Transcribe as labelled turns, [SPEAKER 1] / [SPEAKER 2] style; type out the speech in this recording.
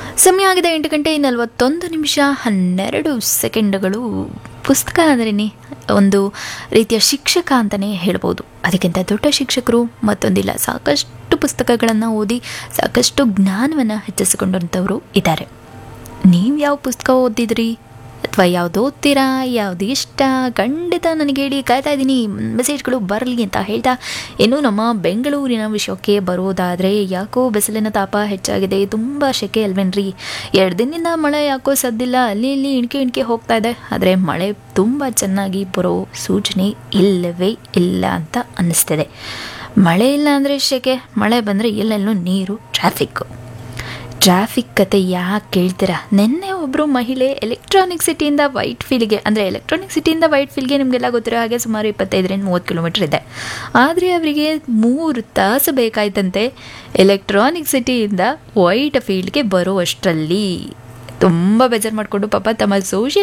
[SPEAKER 1] ಸಮಯ ಆಗಿದೆ ಎಂಟು ಗಂಟೆ ನಲವತ್ತೊಂದು ನಿಮಿಷ ಹನ್ನೆರಡು ಸೆಕೆಂಡ್ಗಳು ಪುಸ್ತಕ ಅಂದ್ರೇ ಒಂದು ರೀತಿಯ ಶಿಕ್ಷಕ ಅಂತಲೇ ಹೇಳ್ಬೋದು ಅದಕ್ಕಿಂತ ದೊಡ್ಡ ಶಿಕ್ಷಕರು ಮತ್ತೊಂದಿಲ್ಲ ಸಾಕಷ್ಟು ಪುಸ್ತಕಗಳನ್ನು ಓದಿ ಸಾಕಷ್ಟು ಜ್ಞಾನವನ್ನು ಹೆಚ್ಚಿಸಿಕೊಂಡಂಥವರು ಇದ್ದಾರೆ ನೀವು ಯಾವ ಪುಸ್ತಕ ಓದಿದ್ರಿ ಅಥವಾ ಯಾವ್ದು ಓದ್ತೀರಾ ಯಾವ್ದು ಇಷ್ಟ ಖಂಡಿತ ನನಗೆ ಹೇಳಿ ಕಾಯ್ತಾ ಇದ್ದೀನಿ ಮೆಸೇಜ್ಗಳು ಬರಲಿ ಅಂತ ಹೇಳ್ತಾ ಇನ್ನು ನಮ್ಮ ಬೆಂಗಳೂರಿನ ವಿಷಯಕ್ಕೆ ಬರೋದಾದರೆ ಯಾಕೋ ಬಿಸಿಲಿನ ತಾಪ ಹೆಚ್ಚಾಗಿದೆ ತುಂಬ ಶೆಕೆ ಅಲ್ವೇನ್ರಿ ಎರಡು ದಿನದಿಂದ ಮಳೆ ಯಾಕೋ ಸದ್ದಿಲ್ಲ ಅಲ್ಲಿ ಇಲ್ಲಿ ಇಣ್ಕೆ ಇಣ್ಕೆ ಹೋಗ್ತಾ ಇದೆ ಆದರೆ ಮಳೆ ತುಂಬ ಚೆನ್ನಾಗಿ ಬರೋ ಸೂಚನೆ ಇಲ್ಲವೇ ಇಲ್ಲ ಅಂತ ಅನ್ನಿಸ್ತಿದೆ ಮಳೆ ಇಲ್ಲ ಅಂದರೆ ಶೆಕೆ ಮಳೆ ಬಂದರೆ ಎಲ್ಲೆಲ್ಲೂ ನೀರು ಟ್ರಾಫಿಕ್ಕು ಟ್ರಾಫಿಕ್ ಕತೆ ಯಾಕೆ ಕೇಳ್ತೀರಾ ನಿನ್ನೆ ಒಬ್ಬರು ಮಹಿಳೆ ಎಲೆಕ್ಟ್ರಾನಿಕ್ ಸಿಟಿಯಿಂದ ವೈಟ್ ಫೀಲ್ಗೆ ಅಂದರೆ ಎಲೆಕ್ಟ್ರಾನಿಕ್ ಸಿಟಿಯಿಂದ ವೈಟ್ ಫೀಲ್ಗೆ ನಿಮಗೆಲ್ಲ ಗೊತ್ತಿರೋ ಹಾಗೆ ಸುಮಾರು ಇಪ್ಪತ್ತೈದರಿಂದ ಮೂವತ್ತು ಕಿಲೋಮೀಟ್ರ್ ಇದೆ ಆದರೆ ಅವರಿಗೆ ಮೂರು ತಾಸು ಬೇಕಾಯ್ತಂತೆ ಎಲೆಕ್ಟ್ರಾನಿಕ್ ಸಿಟಿಯಿಂದ ವೈಟ್ ಫೀಲ್ಡ್ಗೆ ಬರೋ ಅಷ್ಟರಲ್ಲಿ ತುಂಬ ಬೇಜಾರು ಮಾಡಿಕೊಂಡು ಪಾಪ ತಮ್ಮ ಸೋಷಿಯಲ್